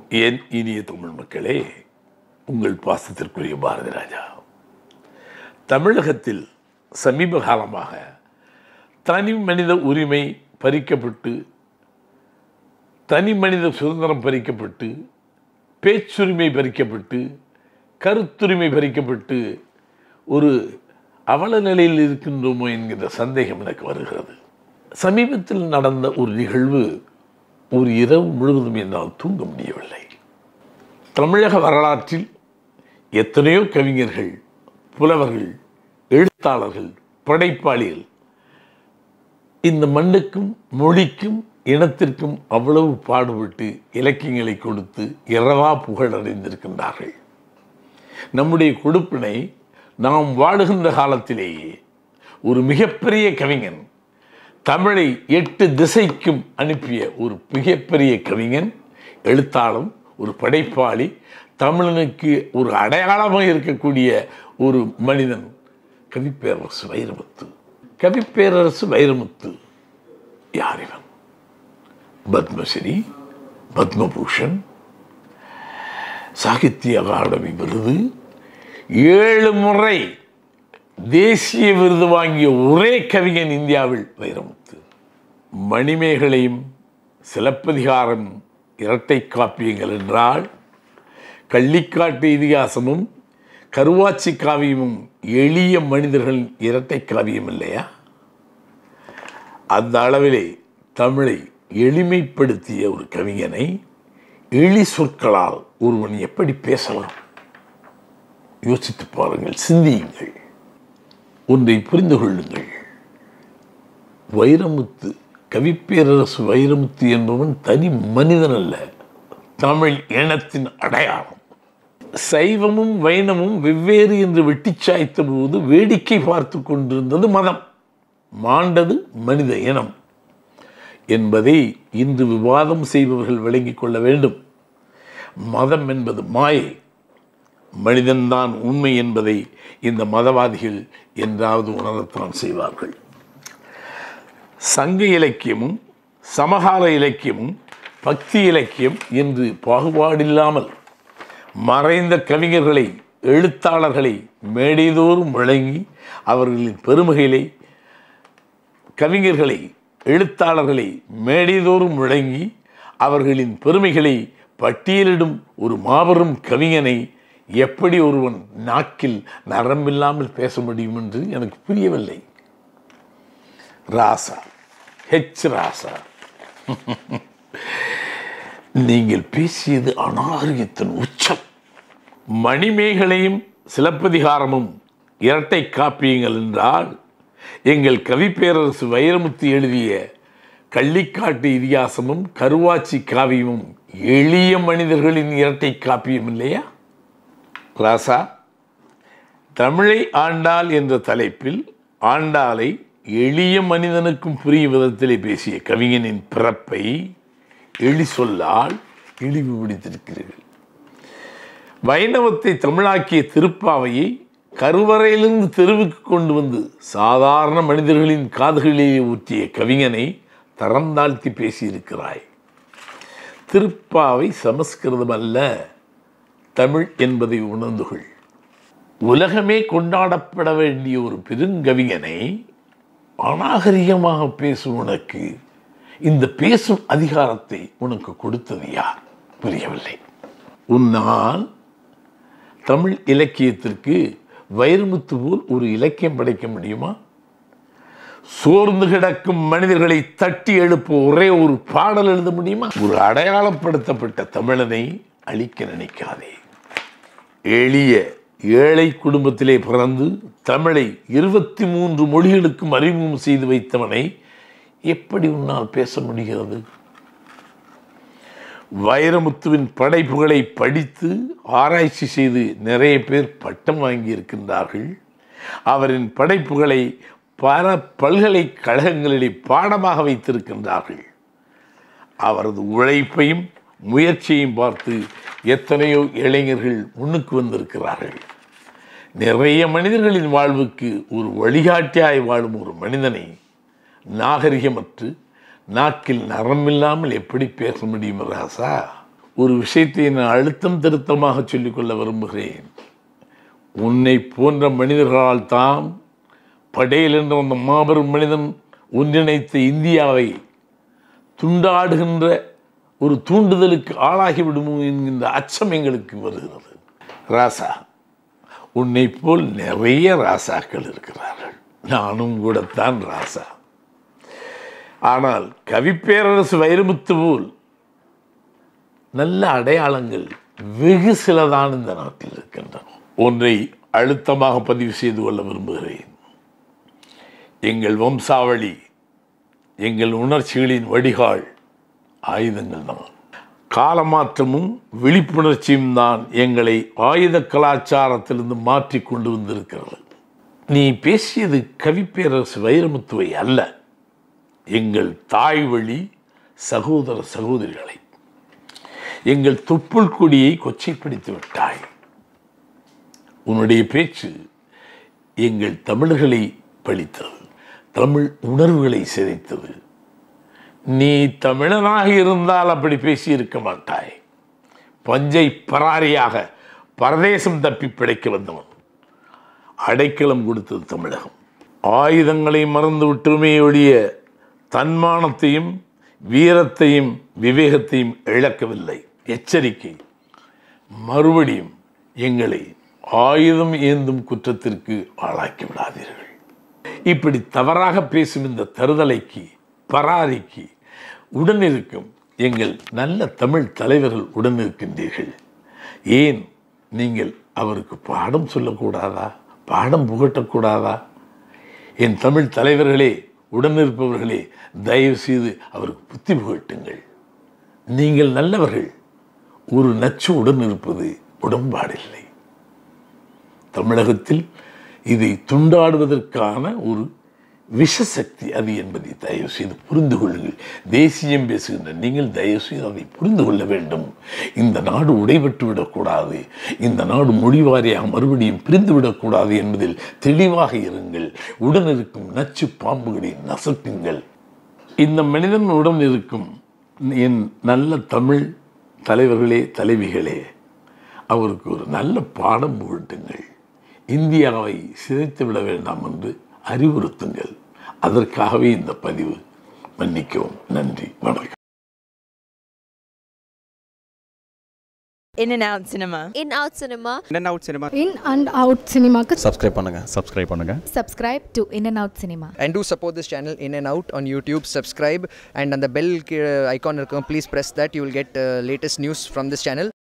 என் இனிய தமிழ் மக்களே உங்கள் பாசத்திற்குரிய பாரதி ராஜா தமிழகத்தில் சமீப காலமாக தனி மனித உரிமை பறிக்கப்பட்டு தனி மனித சுதந்திரம் பறிக்கப்பட்டு பேச்சுரிமை பறிக்கப்பட்டு கருத்துரிமை பறிக்கப்பட்டு ஒரு அவல நிலையில் இருக்கின்றோமோ என்கிற சந்தேகம் எனக்கு வருகிறது சமீபத்தில் நடந்த ஒரு நிகழ்வு ஒரு இரவு முழுவதும் என்னால் தூங்க முடியவில்லை தமிழக வரலாற்றில் எத்தனையோ கவிஞர்கள் புலவர்கள் எழுத்தாளர்கள் படைப்பாளிகள் இந்த மண்ணுக்கும் மொழிக்கும் இனத்திற்கும் அவ்வளவு பாடுபட்டு இலக்கியங்களை கொடுத்து இரவா புகழ் அடைந்திருக்கின்றார்கள் நம்முடைய கொடுப்பினை நாம் வாழுகின்ற காலத்திலேயே ஒரு மிகப்பெரிய கவிஞன் தமிழை எட்டு திசைக்கும் அனுப்பிய ஒரு மிகப்பெரிய கவிஞன் எழுத்தாளம் ஒரு படைப்பாளி தமிழனுக்கு ஒரு அடையாளமாக இருக்கக்கூடிய ஒரு மனிதன் கவிப்பேரரசு வைரமுத்து கவிப்பேரரசு வைரமுத்து யார் இவன் பத்மஸ்ரீ பத்மபூஷன் சாகித்ய அகாடமி விருது ஏழு முறை தேசிய விருது வாங்கிய ஒரே கவிஞன் இந்தியாவில் வைரமுத்து மணிமேகலையும் சிலப்பதிகாரம் இரட்டை காப்பியங்கள் என்றால் கள்ளிக்காட்டு இதிகாசமும் கருவாச்சி காவியமும் எளிய மனிதர்களின் இரட்டை காவியம் இல்லையா அந்த அளவிலே தமிழை எளிமைப்படுத்திய ஒரு கவிஞனை எளி சொற்களால் ஒருவன் எப்படி பேசலாம் யோசித்து பாருங்கள் சிந்தியுங்கள் ஒன்றை புரிந்து கொள்ளுங்கள் வைரமுத்து கவிப்பேரரசு வைரமுத்து என்பவன் தனி மனிதன் அல்ல தமிழ் இனத்தின் அடையாளம் சைவமும் வைணமும் வெவ்வேறு என்று வெட்டிச் சாய்த்த போது வேடிக்கை பார்த்து கொண்டிருந்தது மதம் மாண்டது மனித இனம் என்பதை இன்று விவாதம் செய்பவர்கள் விளங்கிக் கொள்ள வேண்டும் மதம் என்பது மாயை மனிதன்தான் உண்மை என்பதை இந்த மதவாதிகள் என்றாவது உணரத்தான் செய்வார்கள் சங்க இலக்கியமும் சமகால இலக்கியமும் பக்தி இலக்கியம் என்று பாகுபாடில்லாமல் மறைந்த கவிஞர்களை எழுத்தாளர்களை மேடைதோறும் வழங்கி அவர்களின் பெருமைகளை கவிஞர்களை எழுத்தாளர்களை மேடைதோறும் வழங்கி அவர்களின் பெருமைகளை பட்டியலிடும் ஒரு மாபெரும் கவிஞனை எப்படி ஒருவன் நாக்கில் நரம்பில்லாமல் பேச முடியும் என்று எனக்கு புரியவில்லை ராசா ஹெச் ராசா நீங்கள் பேசியது அநாகரிகத்தின் உச்சம் மணிமேகலையும் சிலப்பதிகாரமும் இரட்டை காப்பியங்கள் என்றால் எங்கள் கவிப்பேரரசு வைரமுத்து எழுதிய கள்ளிக்காட்டு இதிகாசமும் கருவாச்சி காவியமும் எளிய மனிதர்களின் இரட்டை காப்பியம் இல்லையா ராசா தமிழை ஆண்டாள் என்ற தலைப்பில் ஆண்டாளை எளிய மனிதனுக்கும் புரியும் விதத்திலே பேசிய கவிஞனின் பிறப்பை எளி சொல்லால் இழிவு பிடித்திருக்கிறீர்கள் வைணவத்தை தமிழாக்கிய திருப்பாவையை கருவறையிலிருந்து தெருவுக்கு கொண்டு வந்து சாதாரண மனிதர்களின் காதுகளிலே ஊற்றிய கவிஞனை தரம் தாழ்த்தி பேசியிருக்கிறாய் திருப்பாவை சமஸ்கிருதம் அல்ல தமிழ் என்பதை உணர்ந்து கொள் உலகமே கொண்டாடப்பட வேண்டிய ஒரு பெருங்கவிஞனை அநாகரிகமாக பேசும் உனக்கு இந்த பேசும் அதிகாரத்தை உனக்கு கொடுத்தது யார் புரியவில்லை உன்னால் தமிழ் இலக்கியத்திற்கு வைரமுத்து போல் ஒரு இலக்கியம் படைக்க முடியுமா சோர்ந்து கிடக்கும் மனிதர்களை தட்டி எழுப்ப ஒரே ஒரு பாடல் எழுத முடியுமா ஒரு அடையாளப்படுத்தப்பட்ட தமிழனை அழிக்க நினைக்காதே எளிய ஏழை குடும்பத்திலே பிறந்து தமிழை இருபத்தி மூன்று மொழிகளுக்கும் அறிமுகம் செய்து வைத்தவனை எப்படி உன்னால் பேச முடிகிறது வைரமுத்துவின் படைப்புகளை படித்து ஆராய்ச்சி செய்து நிறைய பேர் பட்டம் வாங்கியிருக்கின்றார்கள் அவரின் படைப்புகளை பல பல்கலைக்கழகங்களிலே பாடமாக வைத்திருக்கின்றார்கள் அவரது உழைப்பையும் முயற்சியையும் பார்த்து எத்தனையோ இளைஞர்கள் முன்னுக்கு வந்திருக்கிறார்கள் நிறைய மனிதர்களின் வாழ்வுக்கு ஒரு வழிகாட்டியாய் வாழும் ஒரு மனிதனை நாகரிகமற்று நாக்கில் நரம்பில்லாமல் எப்படி பேச முடியும் ராசா ஒரு விஷயத்தை நான் அழுத்தம் திருத்தமாக சொல்லிக்கொள்ள விரும்புகிறேன் உன்னை போன்ற மனிதர்களால் தான் படேல் என்ற அந்த மாபெரும் மனிதன் ஒன்றிணைத்த இந்தியாவை துண்டாடுகின்ற ஒரு தூண்டுதலுக்கு ஆளாகி விடுமோ என்கின்ற அச்சம் எங்களுக்கு வருகிறது ராசா உன்னை போல் நிறைய ராசாக்கள் இருக்கிறார்கள் நானும் கூடத்தான் ராசா ஆனால் கவிப்பேரரசு வைரமுத்து போல் நல்ல அடையாளங்கள் வெகு சிலதான் இந்த நாட்டில் இருக்கின்றன ஒன்றை அழுத்தமாக பதிவு செய்து கொள்ள விரும்புகிறேன் எங்கள் வம்சாவளி எங்கள் உணர்ச்சிகளின் வடிகால் ஆயுதங்கள் தான் காலமாற்றமும் விழிப்புணர்ச்சியும் தான் எங்களை ஆயுத கலாச்சாரத்திலிருந்து மாற்றி கொண்டு வந்திருக்கிறது நீ பேசியது கவிப்பேரரசு வைரமுத்துவை அல்ல எங்கள் தாய் வழி சகோதர சகோதரிகளை எங்கள் தொப்புள் கொடியை கொச்சைப்படுத்தி விட்டாய் உன்னுடைய பேச்சு எங்கள் தமிழர்களை பழித்தது தமிழ் உணர்வுகளை சிதைத்தது நீ தமிழனாக இருந்தால் அப்படி பேசியிருக்க மாட்டாய் பஞ்சை பராரியாக பரதேசம் தப்பி பிழைக்க வந்தவன் அடைக்கலம் கொடுத்தது தமிழகம் ஆயுதங்களை மறந்து விட்டுமே ஒழிய தன்மானத்தையும் வீரத்தையும் விவேகத்தையும் இழக்கவில்லை எச்சரிக்கை மறுபடியும் எங்களை ஆயுதம் ஏந்தும் குற்றத்திற்கு ஆளாக்கி விடாதீர்கள் இப்படி தவறாக பேசும் இந்த தருதலைக்கு பராரிக்கு உடனிருக்கும் எங்கள் நல்ல தமிழ் தலைவர்கள் உடனிருக்கின்றீர்கள் ஏன் நீங்கள் அவருக்கு பாடம் சொல்லக்கூடாதா பாடம் புகட்டக்கூடாதா என் தமிழ் தலைவர்களே உடனிருப்பவர்களே தயவு செய்து அவருக்கு புத்தி புகட்டுங்கள் நீங்கள் நல்லவர்கள் ஒரு நச்சு உடன் இருப்பது உடன்பாடில்லை தமிழகத்தில் இதை துண்டாடுவதற்கான ஒரு விஷசக்தி அது என்பதை தயவு செய்து புரிந்து கொள்ளுங்கள் தேசியம் பேசுகின்ற நீங்கள் தயவு செய்து அதை புரிந்து கொள்ள வேண்டும் இந்த நாடு உடைபட்டு விடக்கூடாது இந்த நாடு மொழிவாரியாக மறுபடியும் பிரிந்து விடக்கூடாது என்பதில் தெளிவாக இருங்கள் உடன் இருக்கும் நச்சு பாம்புகளை நசக்குங்கள் இந்த மனிதன் உடன் இருக்கும் என் நல்ல தமிழ் தலைவர்களே தலைவிகளே அவருக்கு ஒரு நல்ல பாடம் புகட்டுங்கள் இந்தியாவை சிதைத்து விட வேண்டாம் என்று அறிவுறுத்துங்கள் அதற்காகவே இந்த பதிவு மன்னிக்கவும் நன்றி வணக்கம் In and out cinema. in out cinema In and out cinema. In and out சினிமாக்கு சப்ஸ்கிரைப் பண்ணுங்க சப்ஸ்கிரைப் பண்ணுங்க subscribe to In and Out Cinema. and do support this channel in and out on youtube subscribe and on the bell uh, icon please press that you will get uh, latest news from this channel